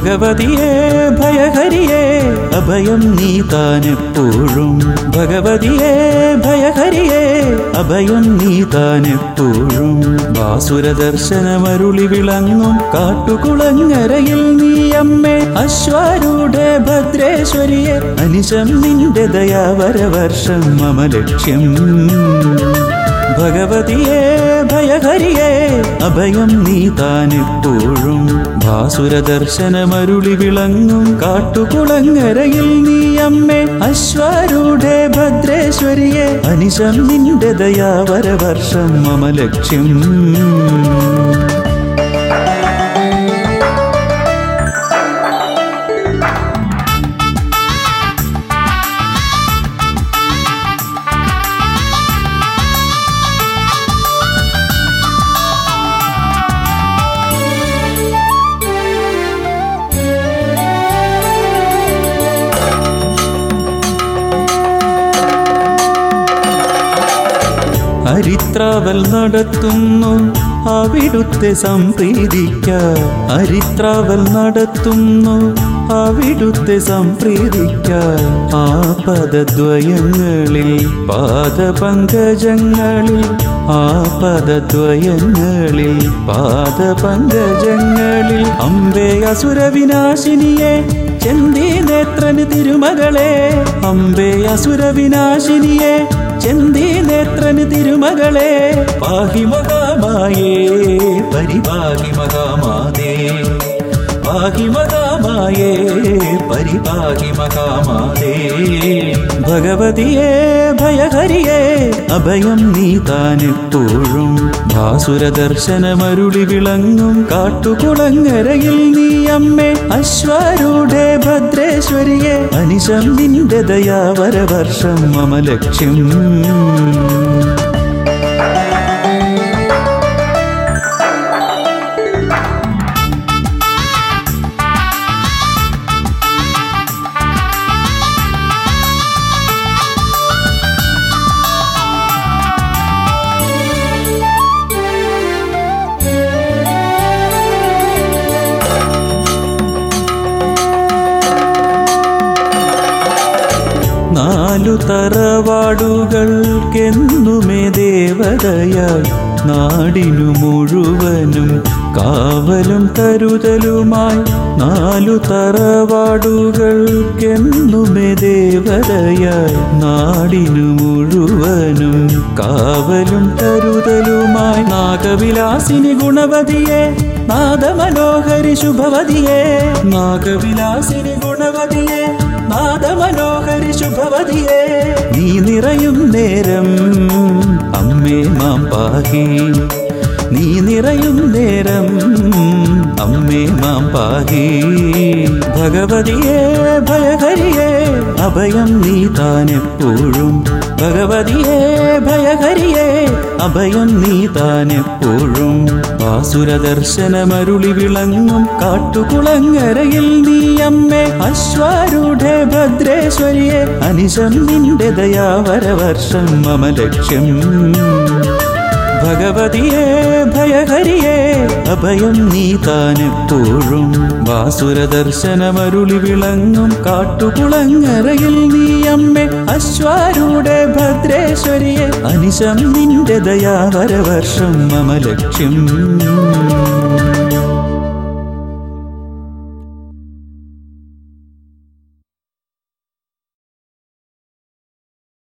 ഭഗവതിയെ ഭയഹരിയെ അഭയം നീ താനെപ്പോഴും ഭഗവതിയെ ഭയഹരിയെ അഭയം നീ താനെപ്പോഴും ബാസുര ദർശനമരുളി വിളങ്ങും കാട്ടുകുളങ്ങരയിൽ നീ അമ്മേ അശ്വാരൂഢ ഭദ്രേശ്വരിയെ അനിശം നിന്റെ ദയാവരവർഷം മമ ലക്ഷ്യം ഭഗവതിയെ ഭയഹരിയെ അഭയം നീ താനെപ്പോഴും ഭാസുര ദർശനമരുളി വിളങ്ങും കാട്ടുകുളങ്ങരയിൽ നീ അമ്മേ അശ്വാരൂഢ ഭദ്രേശ്വരിയെ അനിശം നിന്റെ ദയാവരവർഷം മമ ലക്ഷ്യം ഹരിത്രാവൽ നടത്തുന്നു അവിടുത്തെ സംപ്രീതിക്ക ഹരിത്രാവൽ നടത്തുന്നു അവിടുത്തെ സംപ്രീതിക്ക ആ പദദ്വയങ്ങളിൽ പാദപങ്കജങ്ങളിൽ ആ പദദ്വയങ്ങളിൽ പാദപങ്കജങ്ങളിൽ അമ്പേ അസുരവിനാശിനിയെ ചെന്തി നേത്രന് തിരുമകളെ അമ്പേ അസുരവിനാശിനിയെ ചെന്തി നേത്രന് തിരുമകളെ പാഹി മഹാമായേ പരിപാഹി മഹാമാതേ പാഹി മഹാമായേ പരിപാഹി മഹാമാതേ ഭഗവതിയെ ഭയഹരിയെ അഭയം നീ താനെപ്പോഴും ഭാസുര ദർശനമരുളി വിളങ്ങും കാട്ടുകുളങ്ങരയിൽ നീ അമ്മേ അശ്വാരൂഢ ഭദ്രേശ്വരിയെ അനിശം നിന്റെ ദയാവരവർഷം മമ ലക്ഷ്യം നാലു തറവാടുകൾക്കെന്നുമേ ദേവതയായി നാടിനു മുഴുവനും കാവലും കരുതലുമായി നാലു തറവാടുകൾക്കെന്നുമേ ദേവതയായി നാടിനു മുഴുവനും കാവലും കരുതലുമായി നാഗവിലാസിനി ഗുണവതിയെ നാദമനോഹരി ശുഭവതിയെ നാഗവിലാസിനി ഗുണവതിയെ നാദമനോഹരി ശുഭവതിയെ നീ നിറയും നേരം അമ്മേ മാം പാഹി നീ നിറയും നേരം അമ്മേ മാം പാഹി ഭഗവതിയെ ഭയഹരിയെ അഭയം നീ താനെപ്പോഴും ഭഗവതിയെ ഭയഹരിയെ അഭയം നീ താനെപ്പോഴും വാസുര ദർശനമരുളി വിളങ്ങും കാട്ടുകുളങ്ങരയിൽ നീ അമ്മേ അശ്വാരൂഢ ഭദ്രേശ്വരിയെ അനിശം നിന്റെ ദയാവരവർഷം മമ ലക്ഷ്യം ഭഗവതിയെ ഭയഹരിയെ അഭയം നീ താനെപ്പോഴും വാസുര ദർശനമരുളി വിളങ്ങും കാട്ടുകുളങ്ങരയിൽ നീ അമ്മേ അശ്വാരൂഢ ഭദ്രേശ്വരിയെ അനിശം നിന്റെ ദയാവരവർഷം മമ ലക്ഷ്യം